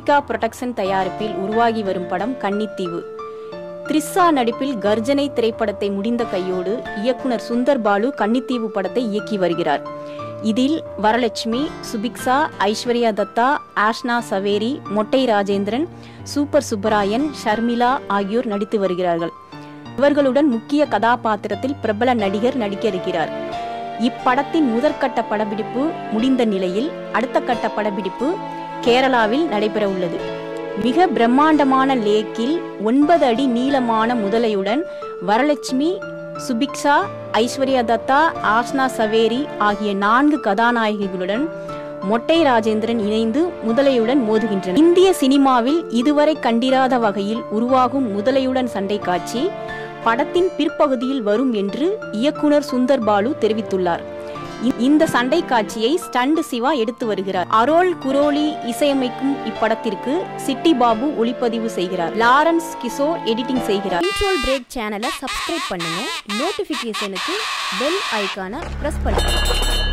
சுபிகா production தயாரிப்பில் உருவாகி வரும் படம் கன்னித்தீவு த்ரிஷா நடிப்பில் கர்ஜனை திரைப்படத்தை முடிந்த கையோடு இயக்குனர் சுந்தர் பாலு கன்னித்தீவு படத்தை இயக்கி வருகிறார் இதில் வரலட்சுமி சுபிக்ஷா ஐஸ்வர்யா தத்தா ஆஷ்னா சவேரி மொட்டை ராஜேந்திரன் சூப்பர் சுப்பராயன் ஷர்மிளா ஆகியோர் நடித்து வருகிறார்கள் இவர்களுடன் முக்கிய கதாபாத்திரத்தில் பிரபல நடிகர் நடிக்க இருக்கிறார் இப்படத்தின் முதற்கட்ட படப்பிடிப்பு முடிந்த நிலையில் அடுத்த கட்ட படப்பிடிப்பு கேரளாவில் நடைபெற உள்ளது மிக பிரம்மாண்டமான லேக்கில் ஒன்பது அடி நீளமான முதலையுடன் வரலட்சுமி சுபிக்ஷா ஐஸ்வர்யா தத்தா ஆஷ்னா சவேரி ஆகிய நான்கு கதாநாயகிகளுடன் மொட்டை ராஜேந்திரன் இணைந்து முதலையுடன் மோதுகின்றனர் இந்திய சினிமாவில் இதுவரை கண்டிராத வகையில் உருவாகும் முதலையுடன் சண்டை காட்சி படத்தின் பிற்பகுதியில் வரும் என்று இயக்குனர் சுந்தர் பாலு தெரிவித்துள்ளார் இ- இந்த சண்டை காட்சியை ஸ்டண்ட் சிவா எடுத்து வருகிறார் அரோல் குரோலி இசையமைக்கும் இப்படத்திற்கு சிட்டி பாபு ஒளிப்பதிவு செய்கிறார் லாரன்ஸ் கிஷோர் எடிட்டிங் செய்கிறார் கண்ட்ரோல் பிரேக் சேனலை சப்ஸ்கிரைப் பண்ணுங்க நோட்டிஃபிகேஷனுக்கு பெல் ஐகானை ப்ரெஸ் பண்ணுங்க